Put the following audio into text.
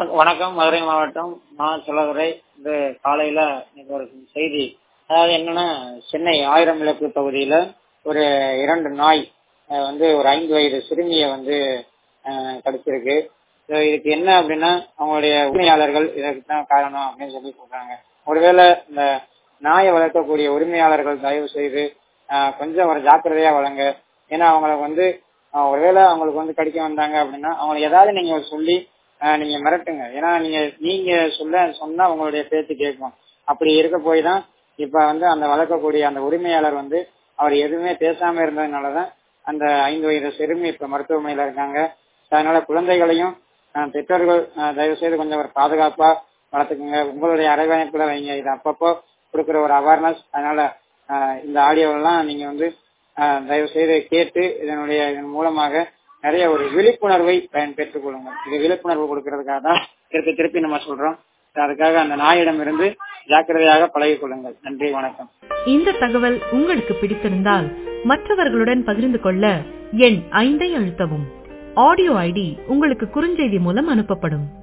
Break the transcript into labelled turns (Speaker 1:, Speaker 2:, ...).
Speaker 1: வணக்கம் மதுரை மாவட்டம் நான் சொல்லதுரை இந்த காலையில இன்னைக்கு ஒரு செய்தி அதாவது என்னன்னா சென்னை ஆயிரம் விளக்கு பகுதியில ஒரு இரண்டு நாய் அஹ், வந்து ஒரு ஐந்து வயது சிறுமியை வந்து அஹ், கடிச்சிருக்கு So, இதுக்கு என்ன அப்படின்னா அவங்களுடைய உரிமையாளர்கள் இதற்கு தான் காரணம் அப்படின்னு சொல்லி சொல்றாங்க ஒருவேளை இந்த நாயை வளர்க்கக்கூடிய உரிமையாளர்கள் தயவு செய்து அஹ், கொஞ்சம் ஒரு ஜாக்கிரதையா வளங்க ஏன்னா அவங்களுக்கு வந்து அஹ், ஒருவேளை அவங்களுக்கு வந்து கடிக்க வந்தாங்க அப்படின்னா அவங்களுக்கு ஏதாவது நீங்க சொல்லி அஹ், நீங்க மிரட்டுங்க ஏன்னா நீங்க நீங்க சொல்ல சொன்னா உங்களுடைய பேச்சு கேட்கும் அப்படி இருக்க போய் தான் இப்ப வந்து அந்த வளர்க்கக்கூடிய அந்த உரிமையாளர் வந்து அவர் எதுவுமே பேசாம இருந்ததுனாலதான் அந்த ஐந்து வயது சிறுமி இப்ப மருத்துவமனையில இருக்காங்க அதனால குழந்தைகளையும் அஹ், பெற்றோர்கள் அஹ், தயவு செய்து கொஞ்சம் ஒரு பாதுகாப்பா வளர்த்துக்குங்க உங்களுடைய அரவணைப்புல வைங்க இது அப்பப்போ கொடுக்குற ஒரு அவேர்னஸ் அதனால அஹ், இந்த ஆடியோவெல்லாம் நீங்க வந்து அஹ், தயவு செய்து கேட்டு இதனுடைய இதன் மூலமாக நிறைய ஒரு விழிப்புணர்வை பயன் பெற்றுக் கொள்ளுங்கள் இது விழிப்புணர்வு கொடுக்கறதுக்காக தான் திருப்பி திருப்பி நம்ம சொல்றோம் அதுக்காக அந்த நாயிடம் இருந்து ஜாக்கிரதையாக பழகிக் கொள்ளுங்கள் நன்றி வணக்கம்
Speaker 2: இந்த தகவல் உங்களுக்கு பிடித்திருந்தால் மற்றவர்களுடன் பகிர்ந்து கொள்ள எண் ஐந்தை அழுத்தவும் ஆடியோ ஐடி உங்களுக்கு குறுஞ்செய்தி மூலம் அனுப்பப்படும்